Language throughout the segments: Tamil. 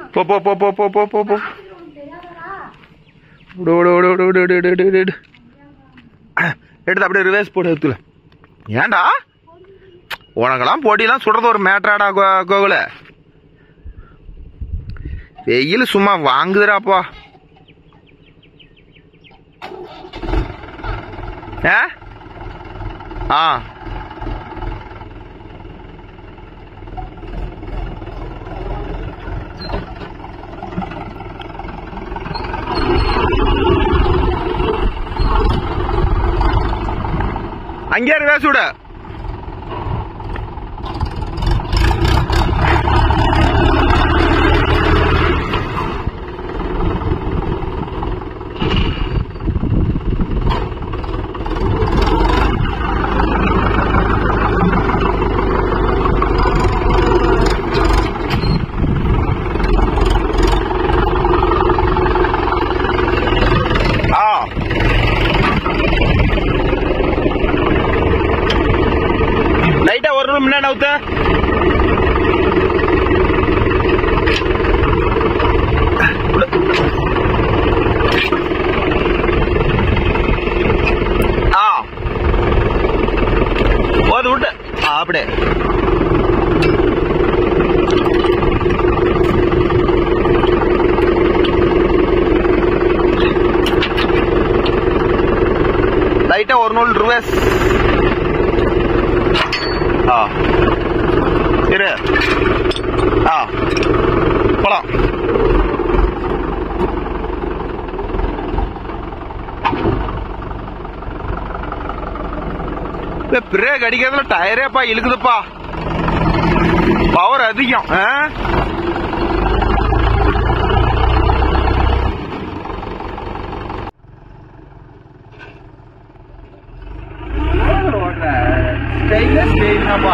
போ போ போ போ போ போ போ போ விடு விடு விடு விடு விடு விடு விடு விடு விடு எடுத்து அப்படியே ரிவர்ஸ் போட்டு எடுத்துல ஏன்டா உனக்கெல்லாம் போட்டிலாம் சுடுறது ஒரு மேட்ராடா கோ- கோகுல வெயில் சும்மா வாங்குதுடாப்பா ஏ ஆ அங்கே ரிவர்ஸ் விடு ஆ லைட்டா ஒரு ரூம் முன்னாடி அவுத்த ஆ போது விட்டு ஆ அப்படியே லைட்டா ஒரு நூல் ரிவர்ஸ் ஆ இரு ஆ போலாம் இந்த பிரேக் அடிக்கிறதுல டயரேப்பா இழுக்குதுப்பா பவர் அதிகம் ஆ? ஸ்டைலே ஸ்டைல் தான்ப்பா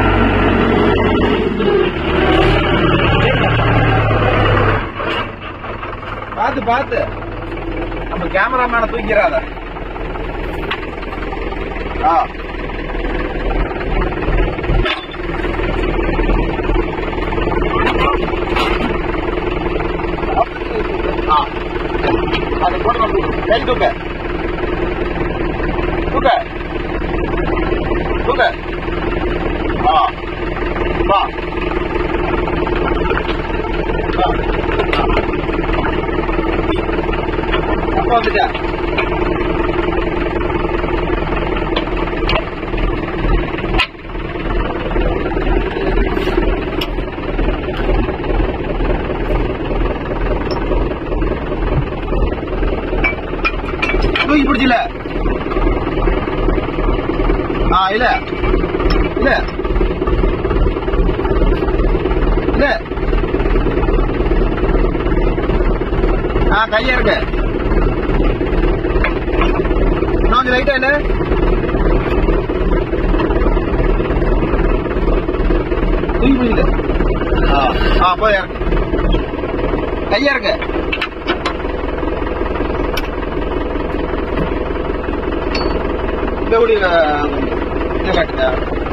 பார்த்து பார்த்து நம்ம கேமராமேன தூக்கிறாத ஆ ஆ அது போட்டு கை தூக்க தூக்க தூக்க ஆ வா ஆ அப்பா வந்துட்டா தூக்கி பிடிச்சில ஆ இல்ல இல்ல இல்ல ஆ கையா இருக்கு இன்னும் கொஞ்சம் லைட்டா இல்ல தூக்கி பிடிக்கல ஆ ஆ போய் இறக்கு கையா இருக்கு இந்த குடி என்ன காட்டுதா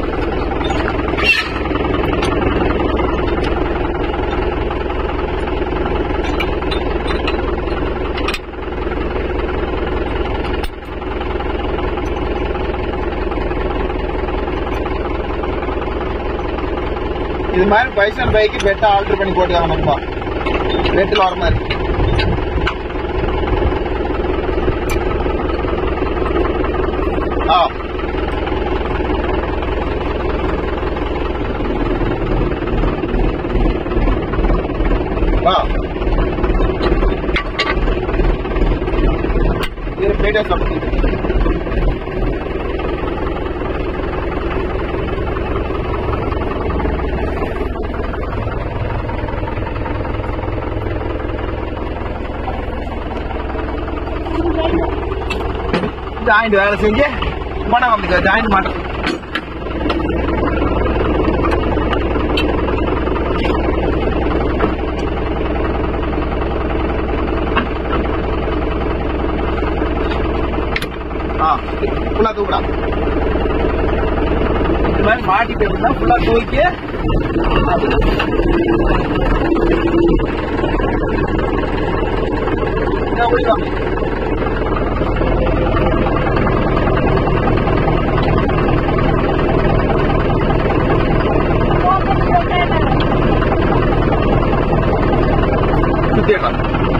இது மாதிரி பைசன் பைக்கு பெட்டை ஆல்டர் பண்ணி போட்டுக்காங்க நண்பா பெட்டில் வர மாதிரி ஆ வா இது பெட்டை சாப்பிட்டு ஜாயிண்ட் வேலை செஞ்சு போனா வந்து ஜாயிண்ட் மாட்டோம் ஆ ஃபுல்லா தூக்குடா இந்த மாதிரி மாட்டிட்டு இருந்தா ஃபுல்லா தூக்கி ஊத்திடலாம்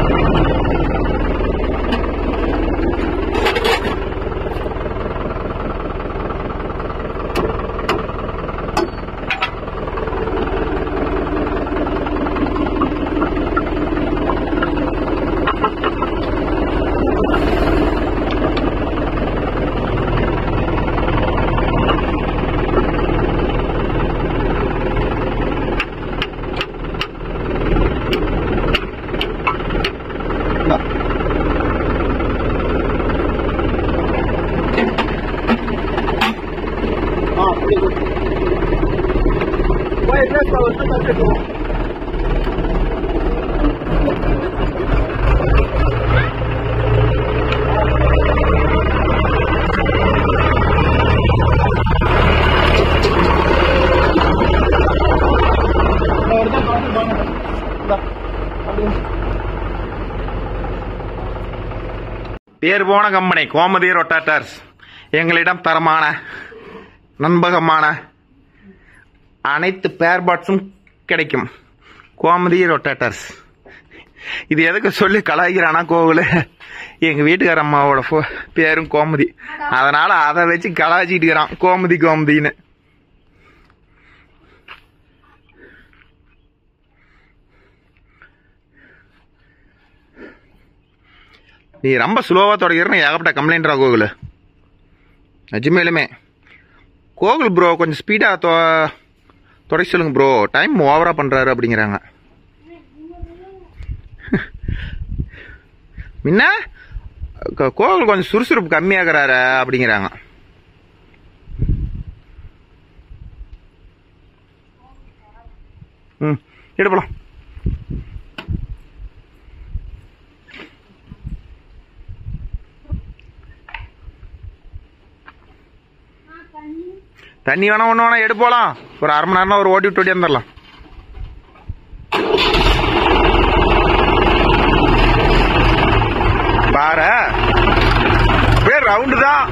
இந்தா. ஆ, புரியுது. போய் dress அ வச்சு தச்சுக்குவோம். இந்த ஒரு தான் பாருங்க, பாருங்க. இந்தா, அப்படியே. பேர் போன கம்பெனி கோமதி ரொட்டாட்டர்ஸ் எங்களிடம் தரமான நண்பகமான அனைத்து பேர்பாட்ஸும் கிடைக்கும் கோமதி ரொட்டாட்டர்ஸ் இது எதுக்கு சொல்லி கலாய்க்கிறானா கோவில் எங்க வீட்டுக்கார அம்மாவோட ஃபோ- பேரும் கோமதி அதனால அதை வச்சு கலாய்ச்சிட்டு இருக்கிறான் கோமதி கோமதின்னு நீ ரொம்ப ஸ்லோவாக தொடக்கிறன்னு ஏகப்பட்ட கம்ப்ளைண்ட்ரா கோகுல் நிஜமேலுமே கோகுல் ப்ரோ கொஞ்சம் ஸ்பீடாக தொ தொடக்க சொல்லுங்க ப்ரோ டைம் ஓவராக பண்ணுறாரு அப்படிங்கிறாங்க முன்ன க- கோகுல் கொஞ்சம் சுறுசுறுப்பு கம்மியாகிறாரு அப்படிங்கிறாங்க ம் எடுப்பலாம் தண்ணி வேணா ஒன்று வேணா எடு போலாம் ஒரு அரை மணி நேரம் ஒரு ஓட்டி விட்டு ஓட்டி வந்துடலாம் பாரு பேர் ரவுண்டு தான்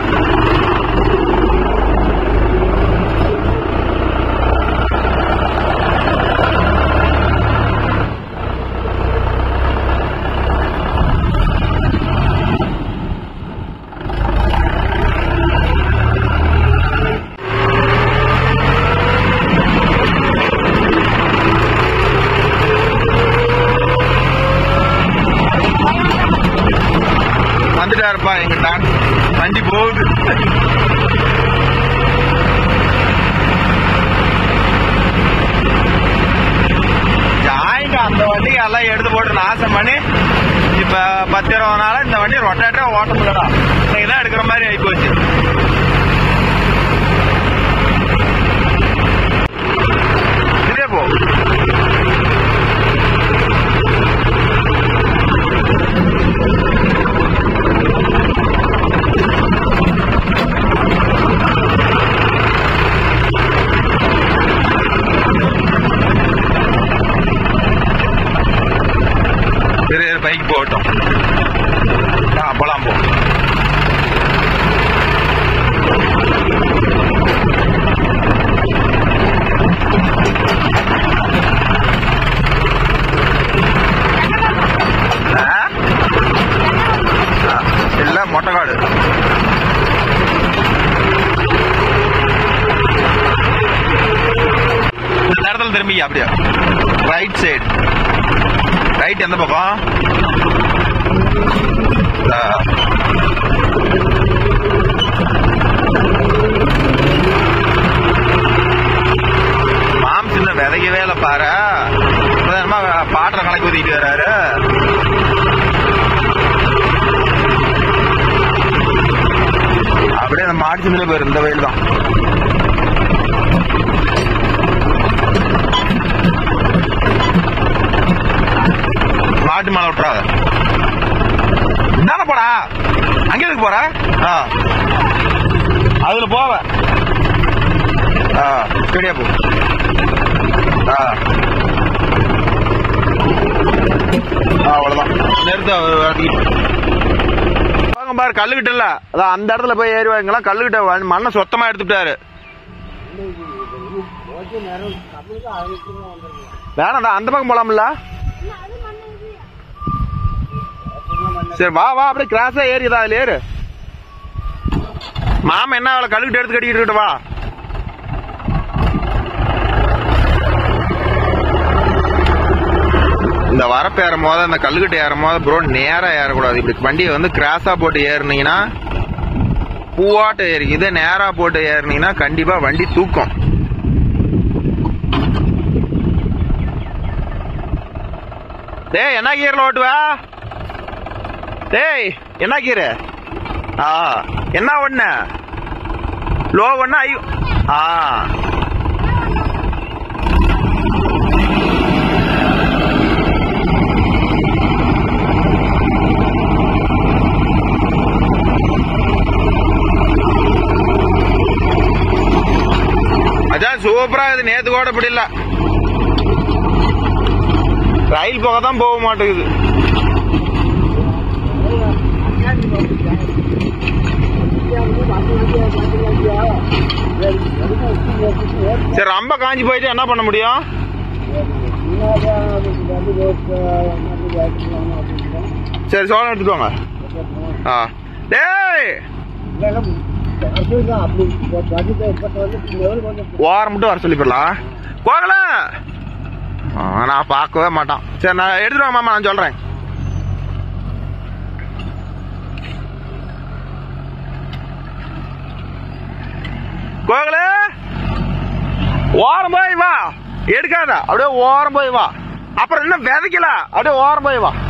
வந்துட்டாருப்பா எங்க டான் வண்டி போகுது ஜாயிண்ட் அந்த வண்டிக்கு எல்லாம் எடுத்து போட்டு நாசம் பண்ணி இப்ப பத்து இருபது நாளா இந்த வண்டி ரொட்டேட்டரா ஓட்ட முடியலடா இன்னைக்கு தான் எடுக்கிற மாதிரி ஆகி போச்சு இதே போ பெரிய பைக் போகட்டும் ஆ போலாம் போ ஆ? ஆ, எல்லாம் மொட்டை காடு இந்த இடத்துல திரும்பி அப்படியே ரைட் சைடு ரைட் எந்த பக்கம் ஆ. மாம்ஸ் இன்னும் விதைக்கவே இல்லை பாரு இப்பதான் என்னமோ பாட்டில் கணக்கு ஊத்திட்டு வர்றாரு அப்படியே அந்த மாடி சிந்தில போயிரு இந்த வயல் தான் மாட்டு மேல விட்டுறாத என்னென்ன போடா அங்க எதுக்கு போற ஆ அதுல போவ ஆ ஸ்டேடியா போ ஆ ஆ, அவ்வளவுதான் நிறுத்த வாங்க பாரு கல்லுகிட்ட இல்ல அதான் அந்த இடத்துல போய் ஏறி வாங்கலாம் கல்லுகிட்ட வ- மண்ணை சொத்தமா எடுத்துட்டாரு வேணாம்டா அந்த பக்கம் போலாம்ல சரி வா வா அப்படியே கிராஸா ஏறிதா அதுல ஏறு மாமா என்ன அவளை கழுவிட்டு எடுத்து கட்டிக்கிட்டு இருக்கட்டும், வா இந்த வரப்பு ஏறும் போது அந்த கல்லுக்கிட்ட ஏறும் போது ப்ரோ நேரா ஏறக்கூடாது இப்படி வண்டியை வந்து கிராஸா போட்டு ஏறுனீங்கன்னா பூவாட்ட ஏறி இதே நேரா போட்டு ஏறுனீங்கன்னா கண்டிப்பா வண்டி தூக்கும் டேய் என்ன கீரில் ஓட்டுவா டேய் என்ன கீரை ஆ என்ன ஒண்ணு லோ ஒண்ணு ஐயோ ஆ அதான் சூப்பரா இது நேத்து கூட இப்படி இல்ல ரயில் போக தான் போக மாட்டேங்குது சரி ரொம்ப காஞ்சி போயிட்டு என்ன பண்ண முடியும் சரி சோளம் எடுத்துட்டு வாங்க ஆ டேய் ஓரம் மட்டும் வர சொல்லி போடலாம் போகல ஆ, நான் பார்க்கவே மாட்டான் சரி நான் எடுத்துட்டு வாங்க மாமா நான் சொல்றேன் கோகல ஓரம் போய் வா எடுக்காத அப்படியே ஓரம் போய் வா அப்புறம் என்ன விதைக்கல அப்படியே ஓரம் போய் வா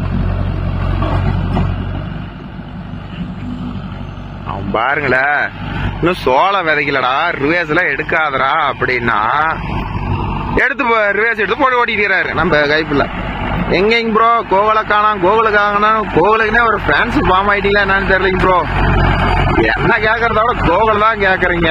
அவன் பாருங்களேன் இன்னும் சோளம் விதைக்கலடா ரிவேஸ்ல எடுக்காதடா அப்படின்னா எடுத்து ரிவேஸ் எடுத்து போட்டு ஓட்டிக்கிறாரு நம்ம கைப்புல எங்கேங்க ப்ரோ கோவலை காணாம் கோகுல காணாம் கோகுலுக்குனே ஒரு ஃபேன்ஸ் ஃபார்ம் ஆயிட்டீங்களா என்னன்னு தெரியலைங்க ப்ரோ என்ன கேட்கறத விட கோகுல் தான் கேட்கறீங்க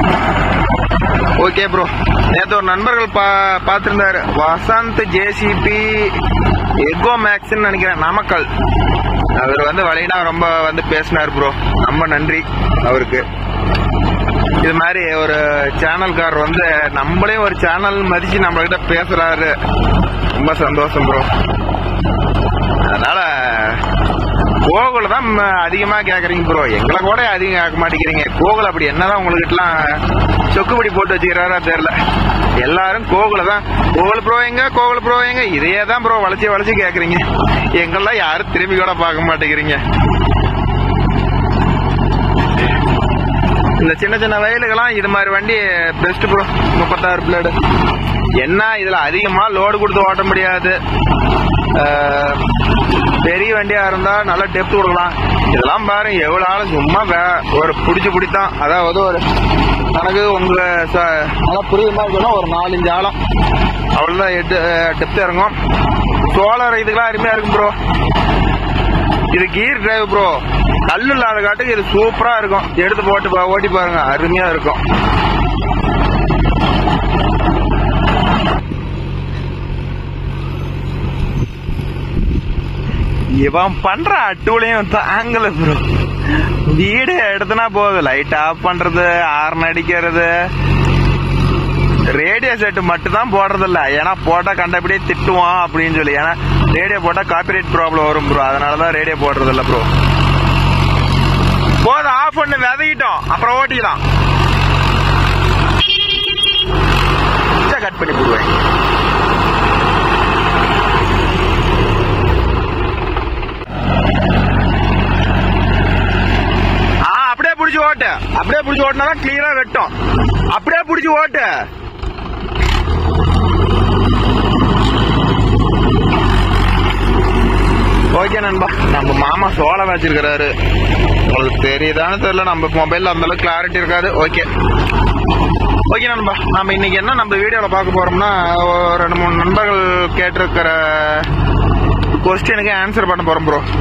ஓகே ப்ரோ நேற்று ஒரு நண்பர்கள் பா பார்த்துருந்தாரு வசந்த் ஜேசிபி எகோ மேக்ஸ்ன்னு நினைக்கிறேன் நாமக்கல் அவர் வந்து வழினா ரொம்ப வந்து பேசினார் ப்ரோ ரொம்ப நன்றி அவருக்கு இது மாதிரி ஒரு சேனல்காரர் வந்து நம்மளே ஒரு சேனல் மதிச்சு நம்மகிட்ட பேசுறாரு ரொம்ப சந்தோஷம் ப்ரோ அதனால கோகுல தான் ம- அதிகமா கேக்குறீங்க ப்ரோ எங்களை கூட அதிகம் கேட்க மாட்டேங்கிறீங்க கோகுல் அப்படி என்னதான் உங்களுக்கிட்டலாம் சொக்குப்படி போட்டு வச்சுக்கிறாரா தெரியல எல்லாரும் கோகுல தான் கோகுல் ப்ரோ எங்க கோகுல் ப்ரோ எங்க இதையே தான் ப்ரோ வளைச்சு வளைச்சு கேக்குறீங்க எங்கெல்லாம் யாரும் திரும்பி கூட பார்க்க மாட்டேங்கிறீங்க இந்த சின்ன சின்ன வயலுக்கெல்லாம் இது மாதிரி வண்டி பெஸ்ட் ப்ரோ முப்பத்தாறு பிளேடு என்ன இதுல அதிகமா லோடு கொடுத்து ஓட்ட முடியாது அஹ், பெரிய வண்டியா இருந்தா நல்லா டெப்த் கொடுக்கலாம் இதெல்லாம் பாருங்க எவ்வளவு ஆளும் சும்மா வே- ஒரு புடிச்சு பிடித்தான் அதாவது ஒரு கணக்கு உங்க ச- நல்லா புரியுற மாதிரி சொன்னா ஒரு நாலஞ்சு ஆழம் அவ்வளவுதான் டெப்த் இறங்கும் சோலார் இதுக்கெல்லாம் அருமையா இருக்கும் ப்ரோ இது கீர் டிரைவ் ப்ரோ கல்லு இல்லாத காட்டுக்கு இது சூப்பரா இருக்கும் எடுத்து போட்டு பா- ஓட்டி பாருங்க அருமையா இருக்கும் இவன் பண்ற அட்டூலையும் தாங்கல ப்ரோ வீடு எடுத்தனா போகுது லைட் ஆஃப் பண்றது ஹார்ன் அடிக்கிறது ரேடியோ செட் மட்டும் தான் போடுறது இல்ல ஏன்னா போட்டா கண்டபடியே திட்டுவான் அப்படின்னு சொல்லி ஏன்னா ரேடியோ போட்டா காப்பிரைட் ப்ராப்ளம் வரும் ப்ரோ அதனாலதான் ரேடியோ போடுறது இல்ல ப்ரோ போதும் ஆஃப் பண்ணி விதைக்கிட்டோம் அப்புறம் ஓட்டிக்கலாம் கட் பண்ணி போடுவேன் ஆ அப்படியே புடிச்சு ஓட்டு அப்படியே புடிச்சு ஓட்டினா தான் கிளியரா வெட்டும் அப்படியே புடிச்சு ஓட்டு ஓகே நண்பா நம்ம மாமா சோளம் வச்சிருக்கிறாரு உங்களுக்கு தெரியுதான்னு தெரியல நம்ம மொபைல்ல அந்த அளவுக்கு கிளாரிட்டி இருக்காது ஓகே ஓகே நண்பா நம்ம இன்னைக்கு என்ன நம்ம வீடியோல பார்க்க போறோம்னா ஒரு ரெண்டு மூணு நண்பர்கள் கேட்டிருக்கிற கொஸ்டினுக்கு ஆன்சர் பண்ண போறோம் ப்ரோ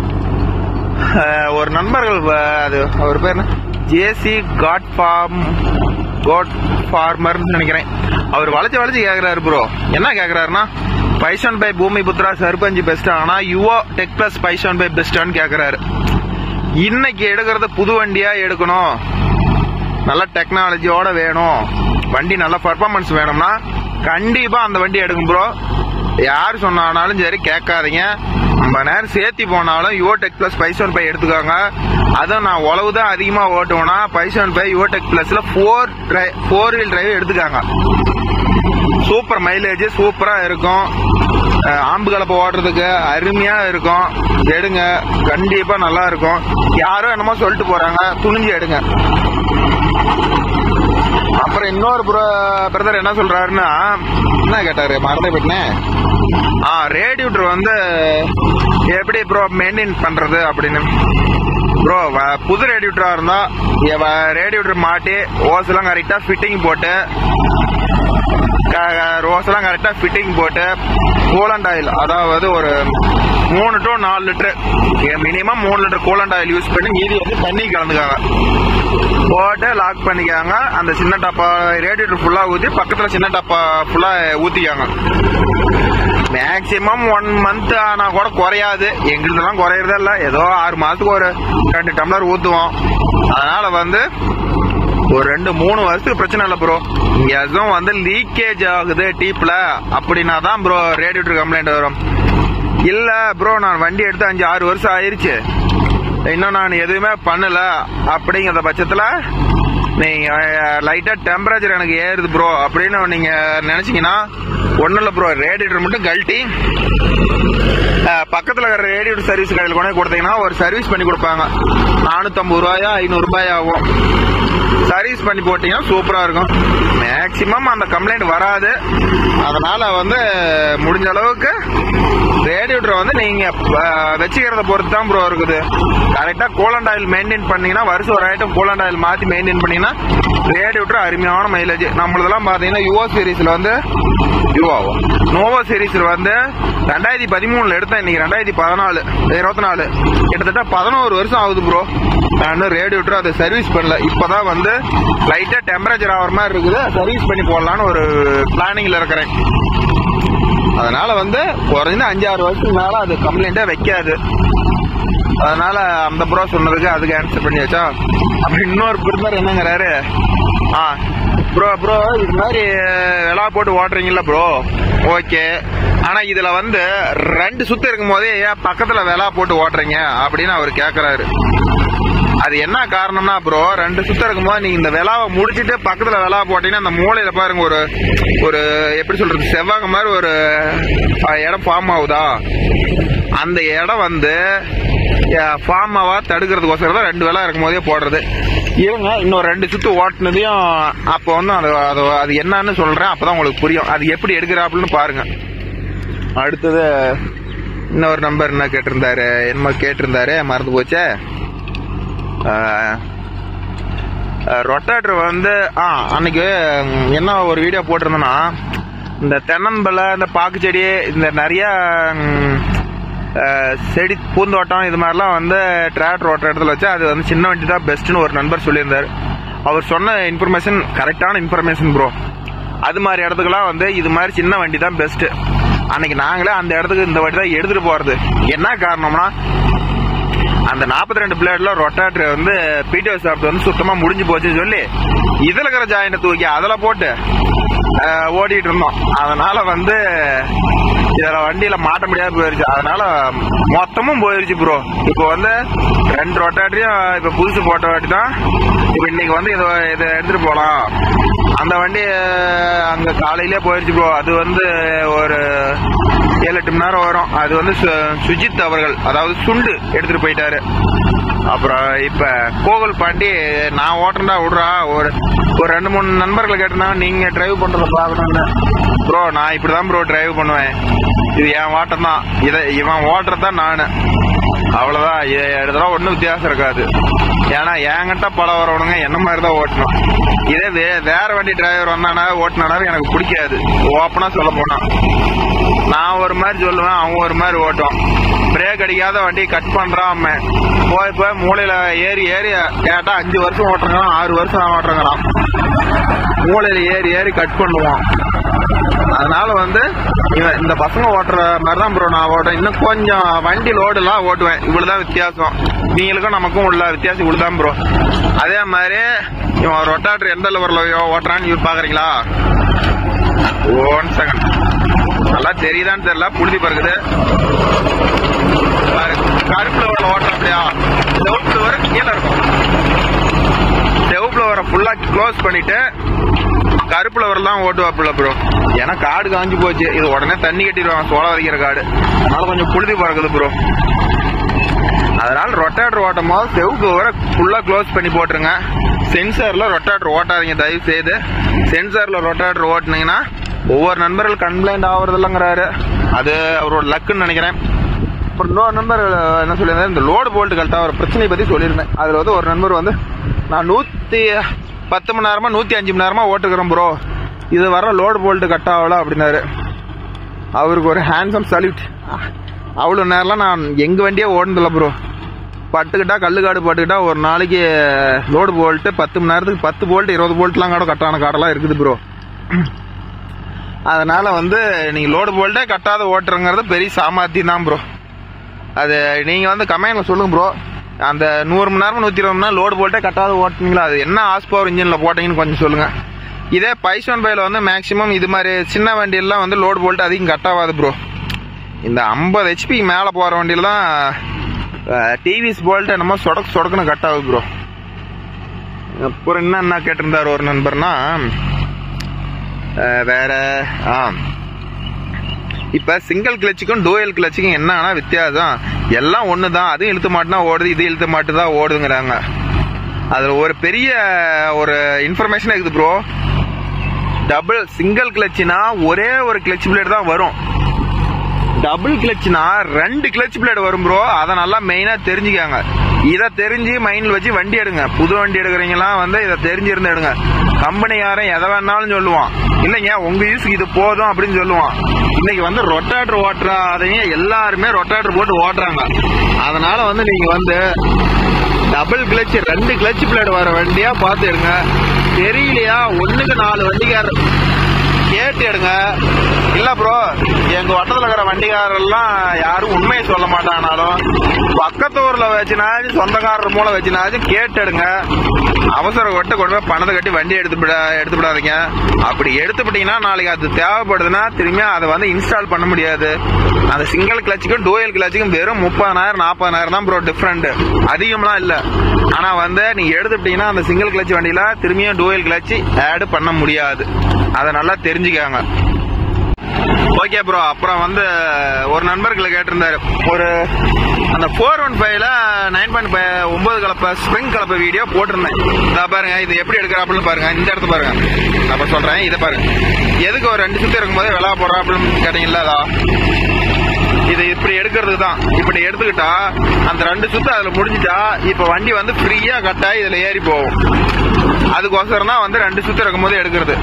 ஒரு நண்பர்கள் வ- அது அவர் பேர் என்ன ஜேசி காட் ஃபார்ம் காட் ஃபார்மர்னு நினைக்கிறேன் அவர் வளைச்சு வளைச்சு கேக்குறாரு ப்ரோ என்ன கேக்குறாருன்னா பைசான் பை பூமி புத்ரா சர்பஞ்ச் பெஸ்ட் ஆனா யுவோ டெக் பிளஸ் பைசான் பை பெஸ்டான்னு கேக்குறாரு இன்னைக்கு எடுக்கிறது புது வண்டியா எடுக்கணும் நல்ல டெக்னாலஜியோட வேணும் வண்டி நல்ல பர்ஃபார்மன்ஸ் வேணும்னா கண்டிப்பா அந்த வண்டி எடுக்கும் ப்ரோ யார் சொன்னாலும் சரி கேட்காதீங்க ரொம்ப நேரம் சேர்த்தி போனாலும் Yuvo tech plus five seven five எடுத்துக்கோங்க அதுவும் நான் உழவு தான் அதிகமாக ஓட்டுவேன்னா ஃபைவ் செவன் ஃபைவ் யுவோடெக் பிளஸ்ல ஃபோர் ட்ரை ஃபோர் வீல் டிரைவ் எடுத்துக்காங்க சூப்பர் மைலேஜ் சூப்பரா இருக்கும் அஹ் ஆம்பு கலப்பை ஓடுறதுக்கு அருமையா இருக்கும் எடுங்க கண்டிப்பா நல்லா இருக்கும் யாரும் என்னமோ சொல்லிட்டு போறாங்க துணிஞ்சு எடுங்க அப்புறம் இன்னொரு பிரதர் என்ன சொல்றாருன்னா என்ன கேட்டாரு மறந்தே போயிட்டேன் ஆ ரேடியூட்டர் வந்து எப்படி ப்ரோ மெயின்டைன் பண்றது அப்படின்னு ப்ரோ புது ரேடியூட்டரா இருந்தா ரேடியூட்டர் மாட்டி ஓஸ் எல்லாம் கரெக்டா ஃபிட்டிங் போட்டு ரோஸ் எல்லாம் கரெக்டா ஃபிட்டிங் போட்டு கூலண்ட் ஆயில் அதாவது ஒரு மூணு டு நாலு லிட்டர் மினிமம் மூணு லிட்டர் கூலண்ட் ஆயில் யூஸ் பண்ணி மீதி வந்து தண்ணி கலந்துக்காங்க போட்டு லாக் பண்ணிக்காங்க அந்த சின்ன டப்பா ரேடியேட்டர் ஃபுல்லா ஊத்தி பக்கத்துல சின்ன டப்பா ஃபுல்லா ஊத்திக்காங்க மேக்சிமம் ஒன் மந்த் ஆனா கூட குறையாது எங்களுதெல்லாம் குறையறதே இல்ல ஏதோ ஆறு மாசத்துக்கு ஒரு ரெண்டு டம்ளர் ஊத்துவோம் அதனால வந்து ஒரு ரெண்டு மூணு வருஷத்துக்கு பிரச்சனை இல்லை ப்ரோ எதுவும் வந்து லீக்கேஜ் ஆகுது டீப்ல அப்படின்னா தான் ப்ரோ ரேடியேட்டர் கம்ப்ளைண்ட் வரும் இல்ல ப்ரோ நான் வண்டி எடுத்து அஞ்சு ஆறு வருஷம் ஆயிருச்சு இன்னும் நான் எதுவுமே பண்ணல அப்படிங்கிற பட்சத்துல நீங்க லைட்டா டெம்பரேச்சர் எனக்கு ஏறுது ப்ரோ அப்படின்னு நீங்க நினைச்சீங்கன்னா ஒன்றும் இல்லை ப்ரோ ரேடியேட்டர் மட்டும் கழட்டி அஹ், பக்கத்துல இருக்கிற ரேடியேட்டர் சர்வீஸ் கடையில் கொண்டு போய் கொடுத்தீங்கன்னா ஒரு சர்வீஸ் பண்ணி கொடுப்பாங்க நானூத்தம்பது ரூபாயா ஐநூறு ரூபாய் ஆகும் சர்வீஸ் பண்ணி போட்டீங்கன்னா சூப்பரா இருக்கும் மேக்சிமம் அந்த கம்ப்ளைண்ட் வராது அதனால வந்து முடிஞ்ச அளவுக்கு ரேடியேட்டர் வந்து நீங்க அஹ், வச்சுக்கிறத பொறுத்து தான் ப்ரோ இருக்குது கரெக்டா கோலண்ட் ஆயில் மெயின்டைன் பண்ணீங்கன்னா வருஷம் ஒரு ஐட்டம் கோலண்ட் ஆயில் மாத்தி மெயின்டைன் பண்ணீங்கன்னா ரேடியேட்டர் அருமையான மைலேஜ் நம்மளதெல்லாம் பாத்தீங்கன்னா யுவோ சீரீஸ்ல வந்து யுவாவும் நோவோ சீரீஸ்ல வந்து ரெண்டாயிரத்தி பதிமூணுல எடுத்தேன் இன்னைக்கு ரெண்டாயிரத்தி பதினாலு இருபத்தி நாலு கிட்டத்தட்ட பதினோரு வருஷம் ஆகுது ப்ரோ நான் இன்னும் ரேடியேட்டர் அதை சர்வீஸ் பண்ணல இப்பதான் வந்து லைட்டா டெம்பரேச்சர் ஆகிற மாதிரி இருக்குது சர்வீஸ் பண்ணி போடலான்னு ஒரு பிளானிங்ல இருக்கிறேன் அதனால வந்து குறைஞ்ச அஞ்சாறு வருஷத்துக்கு மேல அது கம்ப்ளைண்டே வைக்காது அதனால அந்த ப்ரோ சொன்னதுக்கு அதுக்கு ஆன்சர் பண்ணியாச்சா அப்புறம் இன்னொரு பிரதர் என்னங்கிறாரு ஆ ப்ரோ ப்ரோ இது மாதிரி விழா போட்டு ஓட்டுறீங்கல்ல ப்ரோ ஓகே ஆனா இதுல வந்து ரெண்டு சுத்து இருக்கும் போதே ஏன் பக்கத்துல விழா போட்டு ஓட்டுறீங்க அப்படின்னு அவர் கேக்குறாரு அது என்ன காரணம்னா ப்ரோ ரெண்டு சுத்தம் இருக்கும்போது நீங்க இந்த விழாவை முடிச்சிட்டு பக்கத்துல விழா போட்டீங்கன்னா அந்த மூலையில பாருங்க ஒரு ஒரு எப்படி சொல்றது செவ்வாங்க மாதிரி ஒரு அஹ், இடம் ஃபார்ம் ஆகுதா அந்த இடம் வந்து ஃபார்ம் ஆவா தடுக்கிறதுக்கோசரம் தான் ரெண்டு வேலை இருக்கும் போதே போடுறது இருங்க இன்னொரு ரெண்டு சுத்து ஓட்டுனதையும் அப்போ வந்து அது அது அது என்னன்னு சொல்றேன் அப்பதான் உங்களுக்கு புரியும் அது எப்படி எடுக்கிறாப்புன்னு பாருங்க அடுத்தது இன்னொரு நம்பர் என்ன கேட்டிருந்தாரு என்னமோ கேட்டிருந்தாரு மறந்து போச்சே ரொட்டேட்டர் வந்து ஆ அன்னைக்கு ம், என்ன ஒரு வீடியோ போட்டிருந்தேன்னா இந்த தென்னம்பலை இந்த பாக்கு செடி இந்த நிறைய ம், அஹ், செடி பூந்தோட்டம் இது மாதிரிலாம் வந்து டிராக்டர் ஓட்டுற இடத்துல வச்சு அது வந்து சின்ன வண்டி தான் பெஸ்ட்னு ஒரு நண்பர் சொல்லியிருந்தார் அவர் சொன்ன இன்ஃபர்மேஷன் கரெக்டான இன்ஃபர்மேஷன் ப்ரோ அது மாதிரி இடத்துக்குலாம் வந்து இது மாதிரி சின்ன வண்டி தான் பெஸ்ட் அன்னைக்கு நாங்களே அந்த இடத்துக்கு இந்த வண்டி தான் எடுத்துட்டு போறது என்ன காரணம்னா அந்த 42 ரெண்டு பிளேட்ல ரொட்டாட்டர் வந்து பிடிஓ சாப்பிட்டு வந்து சுத்தமா முடிஞ்சு போச்சுன்னு சொல்லி இதுல இருக்கிற ஜாயிண்ட தூக்கி அதுல போட்டு அஹ், ஓடிட்டு இருந்தோம் அதனால வந்து இதுல வண்டியில மாட்ட முடியாது போயிருச்சு அதனால மொத்தமும் போயிருச்சு ப்ரோ இப்போ வந்து ரெண்டு ரொட்டாட்டரியும் இப்ப புதுசு போட்ட வாட்டி தான் இப்ப இன்னைக்கு வந்து இதை இதை எடுத்துட்டு போலாம் அந்த வண்டி அஹ், அங்க காலையிலே போயிருச்சு ப்ரோ அது வந்து ஒரு ஏழு எட்டு மணி நேரம் வரும் அது வந்து சு- சுஜித் அவர்கள் அதாவது சுண்டு எடுத்துட்டு போயிட்டாரு அப்புறம் இப்ப கோகுல் பாண்டி நான் ஓட்டுறா விடுறா ஒரு ஒரு ரெண்டு மூணு நண்பர்களை கேட்டிருந்தாங்க நீங்க டிரைவ் பண்றத பாக்கணும்னு ப்ரோ நான் இப்படிதான் ப்ரோ டிரைவ் பண்ணுவேன் இது என் ஓட்டம் தான் இதை இவன் ஓட்டுறதான் நானு அவ்வளவுதான் இதெல்லாம் ஒன்றும் வித்தியாசம் இருக்காது ஏன்னா என்கிட்ட பல வரவனுங்க என்ன மாதிரி தான் ஓட்டணும் இதே வே- வேற வண்டி டிரைவர் வந்தானா ஓட்டினானா எனக்கு பிடிக்காது ஓப்பனா சொல்ல போனா நான் ஒரு மாதிரி சொல்லுவேன் அவன் ஒரு மாதிரி ஓட்டுவான் பிரேக் அடிக்காத வண்டி கட் பண்றான் அவன் போய் போய் மூலையில ஏறி ஏறி கேட்டா அஞ்சு வருஷம் ஓட்டுறான் ஆறு வருஷம் ஓட்டுறாங்களாம் மூலையில ஏறி ஏறி கட் பண்ணுவான் அதனால வந்து இவன் இந்த பசங்க ஓட்டுற மாதிரி தான் ப்ரோ நான் ஓட்டுறேன் இன்னும் கொஞ்சம் வண்டி லோடு எல்லாம் ஓட்டுவேன் இவ்வளவுதான் வித்தியாசம் நீங்களுக்கும் நமக்கும் உள்ள வித்தியாசம் இவ்வளவுதான் ப்ரோ அதே மாதிரி இவன் ரொட்டாட்டர் எந்த லெவலில் ஓட்டுறான்னு இவர் பாக்குறீங்களா ஒன் செகண்ட் நல்லா தெரியுதான்னு தெரியல புழுதி பறக்குது கருப்புல வர ஓட்டுறாப்லையா செவப்புல வர கீழே இருக்கும் செவப்புல வர ஃபுல்லா க்ளோஸ் பண்ணிட்டு கருப்புல வரலாம் ஓட்டுவாப்புல ப்ரோ ஏன்னா காடு காஞ்சு போச்சு இது உடனே தண்ணி கட்டிடுவாங்க சோளம் விதைக்கிற காடு அதனால கொஞ்சம் புழுதி பறக்குது ப்ரோ அதனால ரொட்டேட்டர் ஓட்டும் போது செவுக்கு வர ஃபுல்லா க்ளோஸ் பண்ணி போட்டுருங்க சென்சார்ல ரொட்டேட்டர் ஓட்டாதீங்க தயவு செய்து சென்சார்ல ரொட்டேட்டர் ஓட்டுனீங்கன்னா ஒவ்வொரு நண்பர்கள் கம்ப்ளைண்ட் ஆகுறது இல்லைங்கிறாரு அது அவரோட லக்குன்னு நினைக்கிறேன் அப்புறம் இன்னொரு நண்பர் என்ன சொல்லியிருந்தாரு இந்த லோடு போல்ட்டு கழட்டா ஒரு பிரச்சனையை பத்தி சொல்லியிருந்தேன் அதுல வந்து ஒரு நண்பர் வந்து நான் நூத்தி பத்து மணி நேரமா நூத்தி அஞ்சு மணி நேரமா ஓட்டுக்கிறேன் ப்ரோ இது வர லோடு போல்ட்டு கட் ஆகல அப்படின்னாரு அவருக்கு ஒரு ஹேண்ட்ஸம் சல்யூட் அவ்வளோ நேரம்லாம் நான் எங்க வண்டியே ஓடுனதில்ல ப்ரோ பட்டுக்கிட்டா கல்லுக்காடு பட்டுக்கிட்டா ஒரு நாளைக்கு லோடு போல்ட்டு பத்து மணி நேரத்துக்கு பத்து போல்ட் இருபது போல்ட்லாம் கூட கட்டான காடெல்லாம் இருக்குது ப்ரோ அதனால வந்து நீங்க லோடு போல்ட்டே கட்டாத ஓட்டுறங்கிறது பெரிய சாமர்த்தியம் தான் ப்ரோ அது நீங்க வந்து கமெண்ட்ல சொல்லுங்க ப்ரோ அந்த நூறு மணி நேரம் நூத்தி இருபது மணி நேரம் லோடு போல்ட்டே கட்டாத ஓட்டுனீங்களா அது என்ன ஆஸ் பவர் இன்ஜின்ல போட்டீங்கன்னு கொஞ்சம் சொல்லுங்க இதே பைசோன் பைல வந்து மேக்சிமம் இது மாதிரி சின்ன வண்டியெல்லாம் வந்து லோடு போல்ட் அதிகம் கட்டாவாது ப்ரோ இந்த ஐம்பது ஹெச்பி மேலே போகிற வண்டியில தான் டிவிஎஸ் போல்ட் என்னமோ சொடக்கு சொடக்குன்னு கட் ஆகுது ப்ரோ அப்புறம் என்ன என்ன கேட்டிருந்தார் ஒரு நண்பர்னா அஹ், வேற ஆ இப்ப சிங்கிள் கிளச்சுக்கும் டூயல் கிளச்சுக்கும் என்னன்னா வித்தியாசம் எல்லாம் ஒன்று தான் அதுவும் இழுத்து மாட்டுனா ஓடுது இது இழுத்து மாட்டு தான் ஓடுதுங்கிறாங்க அதுல ஒரு பெரிய ஒரு இன்ஃபர்மேஷன் இருக்குது ப்ரோ டபுள் சிங்கிள் கிளச்சுனா ஒரே ஒரு கிளச் பிளேட் தான் வரும் டபுள் கிளச்னா ரெண்டு கிளச் பிளேட் வரும் ப்ரோ அதை நல்லா மெயினா தெரிஞ்சுக்காங்க இதை தெரிஞ்சு மைண்ட்ல வச்சு வண்டி எடுங்க புது வண்டி எடுக்கிறீங்களாம் வந்து இதை தெரிஞ்சிருந்து எடுங்க கம்பெனிக்காரன் எதை வேணாலும் சொல்லுவான் இல்லைங்க உங்க யூஸ்க்கு இது போதும் அப்படின்னு சொல்லுவான் இன்னைக்கு வந்து ரொட்டாட்டர் ஓட்டுறாதீங்க எல்லாருமே ரொட்டாட்டர் போட்டு ஓட்டுறாங்க அதனால வந்து நீங்க வந்து டபுள் கிளச் ரெண்டு கிளச் பிளேட் வர வண்டியா பார்த்து எடுங்க தெரியலையா ஒண்ணுக்கு நாலு வண்டிக்காரர் கேட்டு எடுங்க இல்ல ப்ரோ எங்க வட்டத்துல இருக்கிற வண்டிக்காரெல்லாம் யாரும் உண்மையை சொல்ல மாட்டானாலும் பக்கத்து ஊர்ல வச்சுனாச்சும் சொந்தக்காரர் மூலம் வச்சுனாச்சும் கேட்டு எடுங்க அவசர கொட்ட கொண்டு போய் பணத்தை கட்டி வண்டி எடுத்து விட எடுத்து விடாதீங்க அப்படி எடுத்துக்கிட்டீங்கன்னா நாளைக்கு அது தேவைப்படுதுன்னா திரும்பி அதை வந்து இன்ஸ்டால் பண்ண முடியாது அந்த சிங்கிள் கிளச்சுக்கும் டூயல் கிளச்சுக்கும் வெறும் முப்பதாயிரம் நாற்பதாயிரம் தான் ப்ரோ டிஃப்ரெண்ட் அதிகம்லாம் இல்ல ஆனா வந்து நீங்க எடுத்துட்டீங்கன்னா அந்த சிங்கிள் கிளச் வண்டியில திரும்பியும் டூயல் கிளச் ஆட் பண்ண முடியாது அதை நல்லா தெரிஞ்சுக்காங்க ஓகே ப்ரோ அப்புறம் வந்து ஒரு நண்பர்களை கேட்டிருந்தாரு ஒரு அந்த ஃபோர் ஒன் ஃபைவ்ல நைன் பாயிண்ட் ஃபைவ் ஒன்பது கலப்பை ஸ்ப்ரிங் கலப்பை வீடியோ போட்டிருந்தேன் இதா பாருங்க இது எப்படி எடுக்கிறாப்புன்னு பாருங்க இந்த இடத்த பாருங்க நான் இப்ப சொல்றேன் இதை பாருங்க எதுக்கு ஒரு ரெண்டு சுத்தி இருக்கும்போது விளா போடுறாப்புன்னு கேட்டீங்களா அதா இது இப்படி எடுக்கிறதுக்கு தான் இப்படி எடுத்துக்கிட்டா அந்த ரெண்டு சுத்து அதுல முடிஞ்சிட்டா இப்ப வண்டி வந்து ஃப்ரீயா கட்டாயி இதுல ஏறி போகும் அதுக்கோசரம் தான் வந்து ரெண்டு சுத்து இருக்கும்போது எடுக்கிறது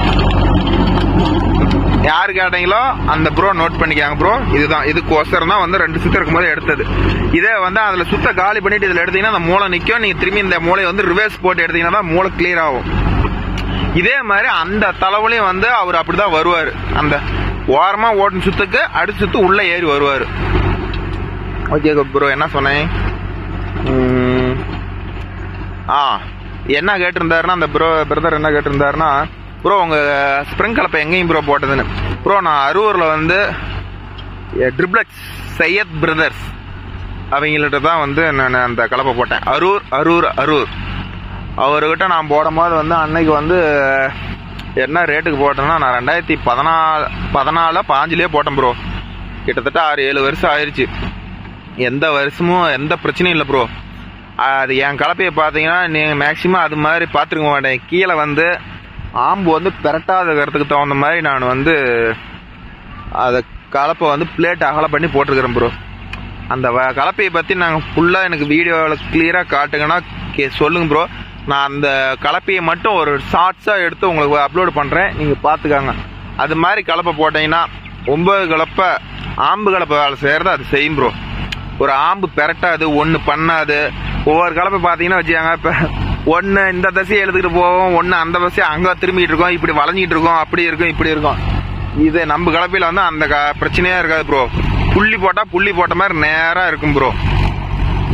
யாரு கேட்டீங்களோ அந்த ப்ரோ நோட் பண்ணிக்காங்க ப்ரோ இதுதான் இதுக்கோசரம் தான் வந்து ரெண்டு சுத்து இருக்கும்போது எடுத்தது இதே வந்து அதுல சுத்த காலி பண்ணிட்டு இதுல எடுத்தீங்கன்னா அந்த மூளை நிக்கும் நீங்க திரும்பி இந்த மூளை வந்து ரிவர்ஸ் போட்டு எடுத்தீங்கன்னா தான் மூளை கிளியர் ஆகும் இதே மாதிரி அந்த தலைவலையும் வந்து அவர் அப்படிதான் வருவாரு அந்த ஓரமா ஓட்டும் சுத்துக்கு அடுத்த சுத்து உள்ள ஏறி வருவாரு ஓகே ப்ரோ என்ன சொன்னேன் உம், ஆ என்ன கேட்டிருந்தாருன்னா அந்த ப்ரோ பிரதர் என்ன கேட்டிருந்தாருன்னா ப்ரோ உங்க ஸ்ப்ரிங் கலப்பை எங்கேயும் ப்ரோ போட்டதுன்னு ப்ரோ நான் அரூர்ல வந்து ட்ரிப்ளக்ஸ் சையத் பிரதர்ஸ் அவங்கள்ட்ட தான் வந்து நான் அந்த கலப்பை போட்டேன் அரூர் அரூர் அரூர் அவர்கிட்ட நான் போடும்போது வந்து அன்னைக்கு வந்து என்ன ரேட்டுக்கு போட்டேன்னா நான் ரெண்டாயிரத்தி பதினாலு பதினாலு பாஞ்சிலே போட்டேன் ப்ரோ கிட்டத்தட்ட ஆறு ஏழு வருஷம் ஆயிருச்சு எந்த வருஷமும் எந்த பிரச்சனையும் இல்லை ப்ரோ அது என் கலப்பையை பார்த்தீங்கன்னா நீங்கள் மேக்சிமம் அது மாதிரி பார்த்துருக்க மாட்டேன் கீழே வந்து ஆம்பு வந்து பெரட்டாத இருக்கிறதுக்கு தகுந்த மாதிரி நான் வந்து அதை கலப்பை வந்து பிளேட் அகல பண்ணி போட்டிருக்கிறேன் ப்ரோ அந்த வ- கலப்பையை பற்றி நாங்கள் ஃபுல்லாக எனக்கு வீடியோவில் கிளியராக காட்டுங்கன்னா கே சொல்லுங்க ப்ரோ நான் அந்த கலப்பையை மட்டும் ஒரு ஷார்ட்ஸாக எடுத்து உங்களுக்கு அப்லோட் பண்ணுறேன் நீங்கள் பார்த்துக்காங்க அது மாதிரி கலப்பை போட்டீங்கன்னா ஒன்பது கலப்பை ஆம்பு கலப்பை வேலை செய்கிறது அது செய்யும் ப்ரோ ஒரு ஆம்பு பெரட்டாது ஒன்று பண்ணாது ஒவ்வொரு கலப்பை பார்த்தீங்கன்னா வச்சுக்காங்க இப்போ ஒன்று இந்த தசையை எழுதுகிட்டு போவோம் ஒன்று அந்த தசையை அங்கே திரும்பிட்டு இருக்கோம் இப்படி வளைஞ்சிட்டு இருக்கோம் அப்படி இருக்கும் இப்படி இருக்கும் இது நம்ம கலப்பையில் வந்து அந்த க- பிரச்சனையே இருக்காது ப்ரோ புள்ளி போட்டால் புள்ளி போட்ட மாதிரி நேராக இருக்கும் ப்ரோ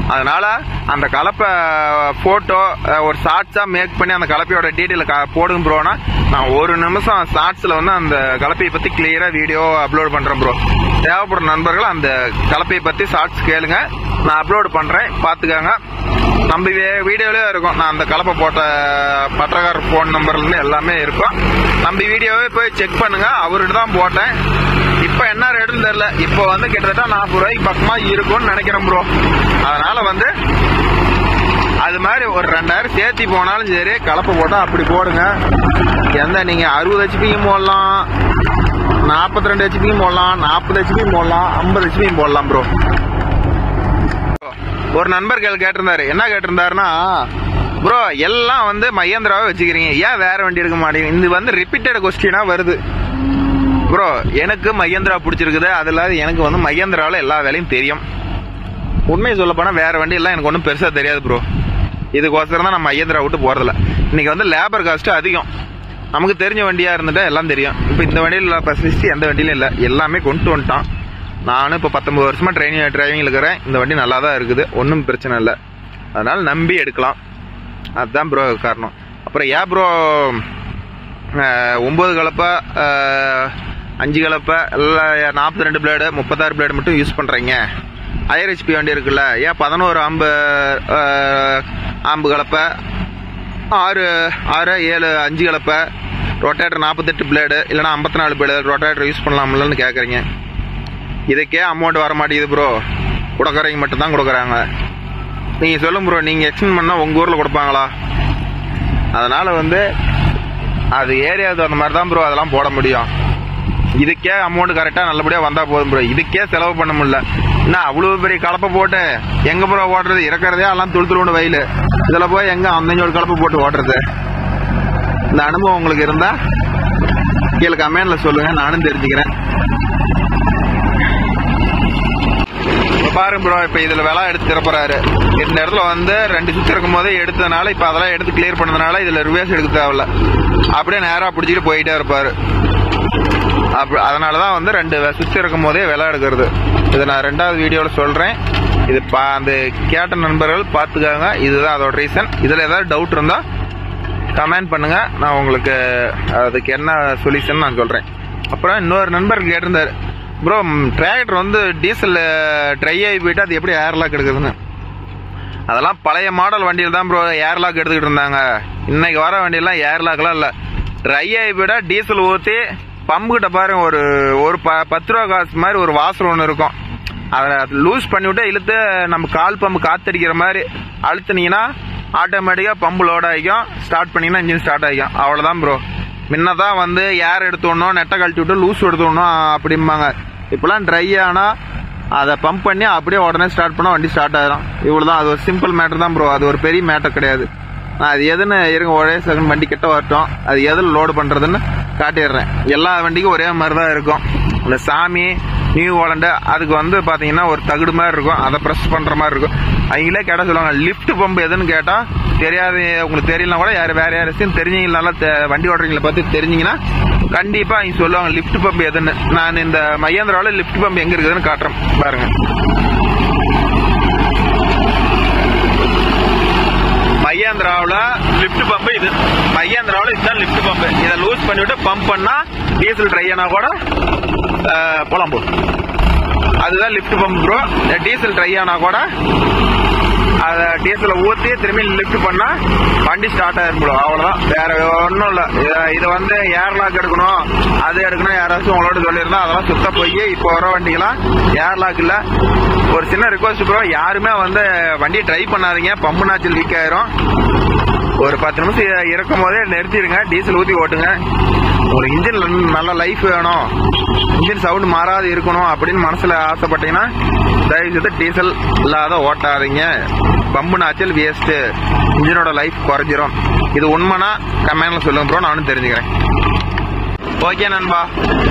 அதனால அந்த கலப்பை போட்டோ ஒரு ஷார்ட்ஸா மேக் பண்ணி அந்த கலப்பையோட டீட்டெயில் போடுங்க ப்ரோனா நான் ஒரு நிமிஷம் ஷார்ட்ஸ்ல வந்து அந்த கலப்பையை பத்தி கிளியரா வீடியோ அப்லோட் பண்றேன் ப்ரோ தேவைப்படுற நண்பர்கள் அந்த கலப்பையை பத்தி ஷார்ட்ஸ் கேளுங்க நான் அப்லோட் பண்றேன் பாத்துக்கோங்க நம்ம வீடியோலயே இருக்கும் நான் அந்த கலப்பை போட்ட பத்திரக்காரர் போன் நம்பர்ல இருந்து எல்லாமே இருக்கும் நம்ம வீடியோவே போய் செக் பண்ணுங்க அவர்கிட்ட தான் போட்டேன் இப்ப என்ன ரேட்டுன்னு தெரியல இப்ப வந்து கிட்டத்தட்ட நாற்பது ரூபாய்க்கு பக்கமா இருக்கும்னு நினைக்கிறேன் ப்ரோ அதனால வந்து அது மாதிரி ஒரு ரெண்டாயிரம் சேர்த்தி போனாலும் சரி கலப்பை போட்டா அப்படி போடுங்க எந்த நீங்க அறுபது ஹெச்பியும் போடலாம் நாற்பத்தி ரெண்டு ஹெச்பியும் போடலாம் நாற்பது ஹெச்பியும் போடலாம் ஐம்பது ஹெச்பியும் போடலாம் ப்ரோ ஒரு நண்பர் கேள் கேட்டிருந்தாரு என்ன கேட்டிருந்தாருன்னா ப்ரோ எல்லாம் வந்து மகேந்திராவை வச்சுக்கிறீங்க ஏன் வேற வண்டி எடுக்க மாட்டேங்க இது வந்து ரிப்பீட்டட் கொஸ்டினா வருது ப்ரோ எனக்கு மகேந்திரா பிடிச்சிருக்குது அது இல்லாத எனக்கு வந்து மகேந்திராவில் எல்லா வேலையும் தெரியும் உண்மையை சொல்ல போனா வேற வண்டி எல்லாம் எனக்கு ஒன்றும் பெருசா தெரியாது ப்ரோ இதுக்கோசரம் தான் நான் மகேந்திரா விட்டு போறதில்ல இன்னைக்கு வந்து லேபர் காஸ்ட் அதிகம் நமக்கு தெரிஞ்ச வண்டியா இருந்துட்டா எல்லாம் தெரியும் இப்போ இந்த வண்டியில் ஸ்பெஷலிஸ்ட் எந்த வண்டியிலும் இல்லை எல்லாமே கொண்டு வந்துட்டான் நானும் இப்போ பத்தொன்பது வருஷமா ட்ரைனிங் டிரைவிங் இருக்கிறேன் இந்த வண்டி நல்லா தான் இருக்குது ஒன்றும் பிரச்சனை இல்லை அதனால நம்பி எடுக்கலாம் அதுதான் ப்ரோ காரணம் அப்புறம் ஏன் ப்ரோ ஒம்பது கலப்பை அஹ், அஞ்சு கலப்பை எல்லாம் நாற்பத்தி ரெண்டு பிளேடு முப்பத்தாறு பிளேடு மட்டும் யூஸ் பண்ணுறீங்க ஹையர் ஹெச்பி வண்டி இருக்குல்ல ஏன் பதினோரு ஆம்பு அஹ், ஆம்பு கலப்பை ஆறு ஆறு ஏழு அஞ்சு கலப்பை ரொட்டேட்டர் நாற்பத்தெட்டு பிளேடு இல்லைன்னா ஐம்பத்தி நாலு பிளேடு ரொட்டேட்டர் யூஸ் பண்ணலாம்லன்னு கேட்குறீங்க இதுக்கே அமௌண்ட் வர மாட்டேங்குது ப்ரோ கொடுக்குறவங்க மட்டும் தான் கொடுக்குறாங்க நீங்க சொல்லுங்க ப்ரோ நீங்க எக்ஸ்டெண்ட் பண்ணா உங்க ஊர்ல கொடுப்பாங்களா அதனால வந்து அது ஏரியாவுக்கு அந்த மாதிரி தான் ப்ரோ அதெல்லாம் போட முடியும் இதுக்கே அமௌண்ட் கரெக்டா நல்லபடியா வந்தா போதும் ப்ரோ இதுக்கே செலவு பண்ண முடியல என்ன அவ்வளவு பெரிய கலப்பை போட்டு எங்க ப்ரோ ஓட்டுறது இறக்குறதே எல்லாம் துளு துளுண்டு வயலு இதுல போய் எங்க அந்தஞ்சோடு கலப்பை போட்டு ஓட்டுறது இந்த அனுபவம் உங்களுக்கு இருந்தா கீழே கமெண்ட்ல சொல்லுங்க நானும் தெரிஞ்சுக்கிறேன் இப்ப பாருங்க ப்ரோ இப்ப இதுல விலை எடுத்து திறப்புறாரு இந்த இடத்துல வந்து ரெண்டு சுத்தி இருக்கும் போதே எடுத்ததுனால இப்ப அதெல்லாம் எடுத்து கிளியர் பண்ணதுனால இதுல ரிவர்ஸ் எடுக்க தேவையில்ல அப்படியே நேரா பிடிச்சிட்டு போயிட்டே இருப்பாரு அப்ப- அதனாலதான் வந்து ரெண்டு வே- சுத்தி இருக்கும் போதே விலை எடுக்கிறது இதை நான் ரெண்டாவது வீடியோல சொல்றேன் இது பா- அந்த கேட்ட நண்பர்கள் பார்த்துக்காங்க இதுதான் அதோட ரீசன் இதுல ஏதாவது டவுட் இருந்தா கமெண்ட் பண்ணுங்க நான் உங்களுக்கு அதுக்கு என்ன சொல்யூஷன் நான் சொல்றேன் அப்புறம் இன்னொரு நண்பர் கேட்டிருந்தாரு ப்ரோ டிராக்டர் வந்து டீசல் ட்ரை ஆகி போயிட்டு அது எப்படி ஏர்லாக் எடுக்குதுன்னு அதெல்லாம் பழைய மாடல் வண்டியில் தான் ப்ரோ ஏர்லாக் எடுத்துக்கிட்டு இருந்தாங்க இன்னைக்கு வர வண்டியெல்லாம் ஏர்லாக்லாம் இல்லை ட்ரை ஆகி போயிட்டா டீசல் ஊற்றி பம்பு கிட்ட பாருங்க ஒரு ஒரு ப பத்து ரூபா காசு மாதிரி ஒரு வாசல் ஒன்று இருக்கும் அதை லூஸ் பண்ணிவிட்டு இழுத்து நம்ம கால் பம்பு காத்தடிக்கிற மாதிரி அழுத்துனீங்கன்னா ஆட்டோமேட்டிக்காக பம்பு லோட் ஆகிக்கும் ஸ்டார்ட் பண்ணீங்கன்னா இன்ஜின் ஸ்டார்ட் ஆகிக்கும் அவ்வளோதான் ப்ரோ முன்னதான் வந்து ஏர் எடுத்து விடணும் நெட்டை கழட்டி விட்டு லூஸ் எடுத்து விடணும் அப்படிம்பாங்க இப்போலாம் ட்ரை ஆனால் அதை பம்ப் பண்ணி அப்படியே உடனே ஸ்டார்ட் பண்ணால் வண்டி ஸ்டார்ட் ஆகிடும் இவ்வளோதான் அது ஒரு சிம்பிள் மேட்டர் தான் ப்ரோ அது ஒரு பெரிய மேட்டர் கிடையாது நான் அது எதுன்னு இருங்க ஒரே செகண்ட் வண்டி கிட்ட வரட்டும் அது எதில் லோடு பண்ணுறதுன்னு காட்டிடுறேன் எல்லா வண்டிக்கும் ஒரே மாதிரி தான் இருக்கும் இந்த சாமி நியூ ஹோலண்டு அதுக்கு வந்து பார்த்தீங்கன்னா ஒரு தகுடு மாதிரி இருக்கும் அதை ப்ரெஸ் பண்ணுற மாதிரி இருக்கும் அவங்களே கேட்டால் சொல்லுவாங்க லிஃப்ட் பம்ப் எதுன்னு கேட்டால் தெரியாது உங்களுக்கு தெரியலனா கூட யார் வேற யாராச்சும் தெரிஞ்சீங்கனால வண்டி ஓட்டுறீங்களை பற்றி தெரிஞ்சீங்கன்னா கண்டிப்பா அவங்க சொல்லுவாங்க லிஃப்ட் பம்ப் எதுன்னு நான் இந்த மையந்திராவில் லிஃப்ட் பம்ப் எங்க இருக்குதுன்னு காட்டுறேன் பாருங்க மையாந்திராவில் லிஃப்ட் பம்ப் இது மையாந்திராவில் இதுதான் லிஃப்ட் பம்ப் இதை லூஸ் பண்ணிவிட்டு பம்ப் பண்ணா டீசல் ட்ரை ஆனா கூட அஹ், போலாம் போ அதுதான் lift pump bro diesel dry ஆனா கூட அதை டீசலை ஊற்றி திரும்பி லிஃப்ட் பண்ணா வண்டி ஸ்டார்ட் ஆயிரும் ப்ரோ அவ்வளோதான் வேற ஒன்றும் இல்லை இது வந்து ஏர்லாக் எடுக்கணும் அது எடுக்கணும் யாராச்சும் உங்களோட சொல்லியிருந்தா அதெல்லாம் சுத்த போய் இப்போ வர வண்டிக்கெல்லாம் ஏர்லாக் இல்லை ஒரு சின்ன ரிக்வஸ்ட் ப்ரோ யாருமே வந்து வண்டியை ட்ரை பண்ணாதீங்க பம்பு நாச்சல் வீக் ஆயிரும் ஒரு பத்து நிமிஷம் இறக்கும் போதே நிறுத்திடுங்க டீசல் ஊற்றி ஓட்டுங்க உங்களுக்கு இன்ஜின் நல்ல லைஃப் வேணும் இன்ஜின் சவுண்ட் மாறாது இருக்கணும் அப்படின்னு மனசுல ஆசைப்பட்டீங்கன்னா தயவு செய்து டீசல் இல்லாத ஓட்டாதீங்க பம்பு நாச்சல் வேஸ்ட் இன்ஜினோட லைஃப் குறைஞ்சிரும் இது உண்மைனா கமெண்ட்ல சொல்லுங்க ப்ரோ நானும் தெரிஞ்சுக்கிறேன் ஓகே நண்பா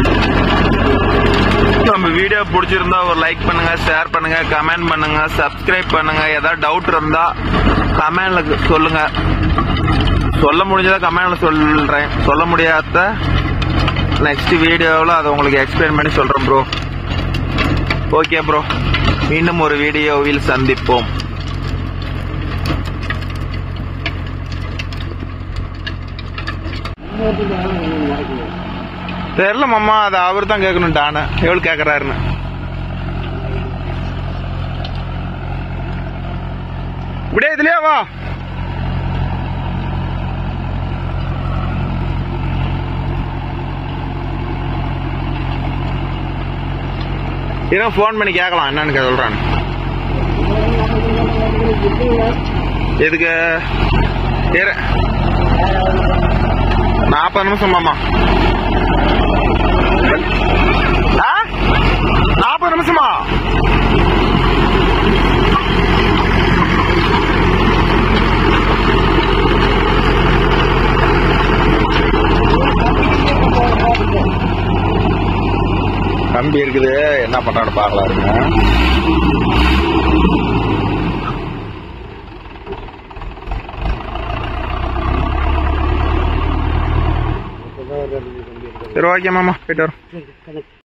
நம்ம வீடியோ பிடிச்சிருந்தா ஒரு லைக் பண்ணுங்க ஷேர் பண்ணுங்க கமெண்ட் பண்ணுங்க சப்ஸ்கிரைப் பண்ணுங்க ஏதாவது டவுட் இருந்தா கமெண்ட்ல சொல்லுங்க சொல்ல முடிஞ்சதை கமெண்ட்ல சொல்றேன் சொல்ல முடியாத நெக்ஸ்ட் வீடியோவில் அதை உங்களுக்கு எக்ஸ்பிளைன் பண்ணி சொல்றேன் ப்ரோ ஓகே ப்ரோ மீண்டும் ஒரு வீடியோவில் சந்திப்போம் தெரியல மாமா அது அவர் தான் கேட்கணும் டான எவ்வளவு கேக்குறாருன்னு இப்படியே இதுலயே வா இன்னும் ஃபோன் பண்ணி கேட்கலாம் என்னன்னு கே- சொல்றான்னு எதுக்கு இரு. நாற்பது நிமிஷம் மாமா ஆ? நாற்பது நிமிஷமா கம்பி இருக்குது என்ன பண்றான்னு பார்க்கலாம் இருங்க சரி ஓகே மாமா போயிட்டு வரோம்